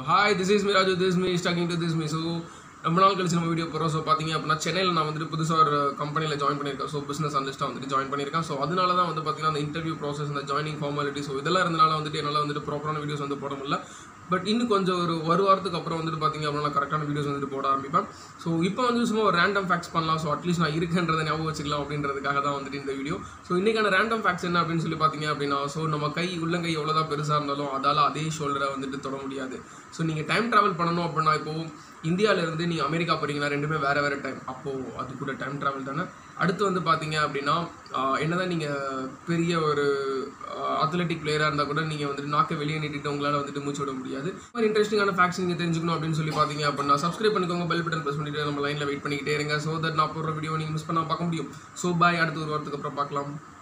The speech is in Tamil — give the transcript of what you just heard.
hi this is me Raju this me stocking to this me so ரொம்ப நாள் கழிச்சு நம்ம வீடியோ போகிறோம் ஸோ பார்த்தீங்க அப்படின்னா சென்னையில் நான் வந்துட்டு புதுசாக ஒரு கம்பெனியில் ஜாயின் பண்ணியிருக்கேன் ஸோ பிஸ்னஸ் அனலிஸ்ட்டாக வந்துட்டு ஜாயின் பண்ணியிருக்கேன் ஸோ அதனால தான் வந்து பார்த்தீங்கன்னா அந்த இன்டர்வியூ ப்ராசஸ் இந்த ஜாயினிங் ஃபார்மாலிட்டி ஸோ இதெல்லாம் இருந்தனால வந்துட்டு என்னால் வந்துட்டு ப்ராப்பரான வீடியோஸ் வந்து போட முடியல பட் இன்னும் கொஞ்சம் ஒரு ஒரு வாரத்துக்கு அப்புறம் வந்துட்டு பார்த்தீங்க அப்படின்னா கரெக்டான வீடியோஸ் வந்துட்டு போட ஆரம்பிப்பேன் ஸோ இப்போ வந்து சும்மா ஒரு ரேண்டம் ஃபேக்ஸ் பண்ணலாம் ஸோ அட்லீஸ்ட் நான் இருக்கேன்றதை ஞாபகம் வச்சுக்கலாம் அப்படின்றதுக்காக தான் வந்துட்டு இந்த வீடியோ ஸோ இன்றைக்கான ரேண்டம் ஃபேக்ஸ் என்ன அப்படின்னு சொல்லி பார்த்தீங்க அப்படின்னா ஸோ நம்ம கை உள்ளங்கை எவ்வளோதான் பெருசாக இருந்தாலும் அதால் அதே ஷோல்டரை வந்துட்டு தொட முடியாது ஸோ நீங்கள் டைம் ட்ராவல் பண்ணணும் அப்படின்னா இப்போது இந்தியாவிலேருந்து நீங்கள் அமெரிக்கா போகிறீங்கன்னா ரெண்டுமே வேறு வேறு டைம் அப்போது அது கூட டைம் ட்ராவல் தானே அடுத்து வந்து பார்த்தீங்க அப்படின்னா ஆஹ், என்னதான் நீங்கள் பெரிய ஒரு அத்லெட்டிக் பிளேயராக இருந்தால் கூட நீங்கள் வந்துட்டு நாக்கை வெளியே நீட்டிட்டு உங்களால் வந்துட்டு மூச்சு விட முடியாது இந்த மாதிரி இன்ட்ரெஸ்டிங்கான ஃபேக்ட்ஸ் நீங்கள் தெரிஞ்சுக்கணும் அப்படின்னு சொல்லி பார்த்தீங்க அப்படின்னா சப்ஸ்கிரைப் பண்ணிக்கோங்க பெல் பட்டன் ப்ரெஸ் பண்ணிட்டு நம்ம லைனில் வெயிட் பண்ணிக்கிட்டே இருங்க ஸோ தட் நான் போடுற வீடியோ நீங்கள் மிஸ் பண்ணால் பார்க்க முடியும் ஸோ பாய் அடுத்த ஒரு வாரத்துக்கு அப்புறம் பார்க்கலாம்